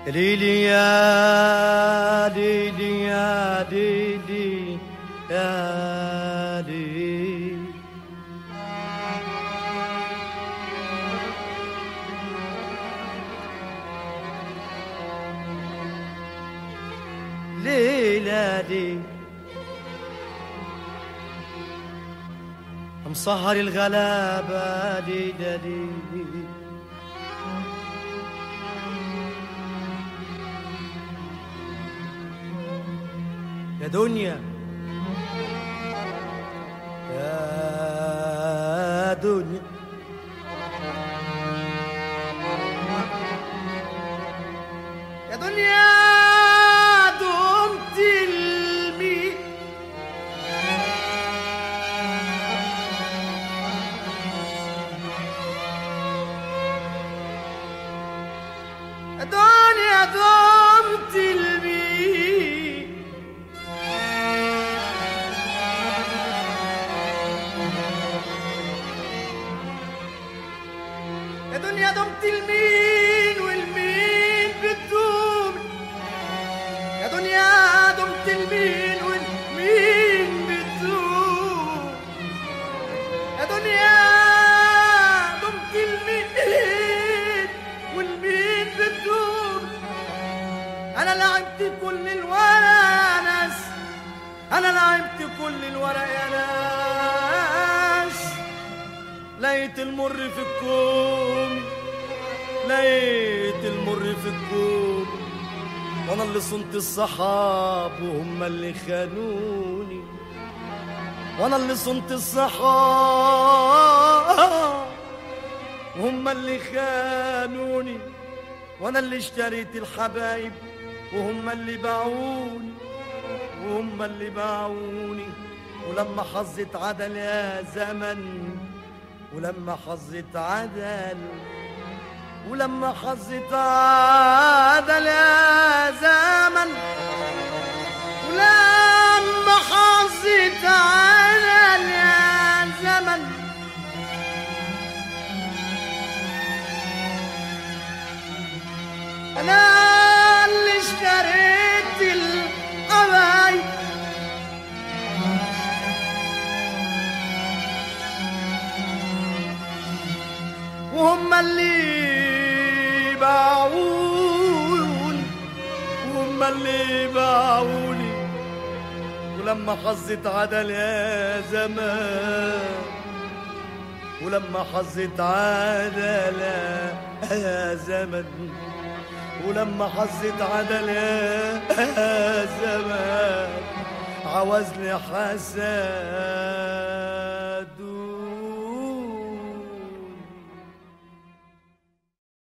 ليلي يا ليلي يا ليلي يا ليلي ليلة دي مسهر الغلابة دي دا دي يا دنيا يا دنيا يا دنيا دمت المي يا دنيا دمت المي يا دنيا دمت المين والمين بتدوم يا دنيا دمت المين والمين بتدوم يا دنيا دمت المين والمين بتدوم انا لعبت كل الورق يا ناس انا لعبت كل الورق يا ناس لقيت المر في الكون لقيت المر في الكون وانا اللي صنت الصحاب وهم اللي خانوني وانا اللي صنت الصحاب وهم اللي خانوني وانا اللي اشتريت الحبايب وهم اللي باعوني وهم اللي باعوني ولما حظت عدل يا زمن ولما حظت عدل ولما حظت عدل يا زمن ولما حظت عدل يا زمن انا اللي اشتريت الحبايب وهم اللي باعوني وهم اللي باعوني ولما حظت عدل يا زمان ولما حظت عدل يا زمن ولما حظت عدل يا زمان عوزني حسد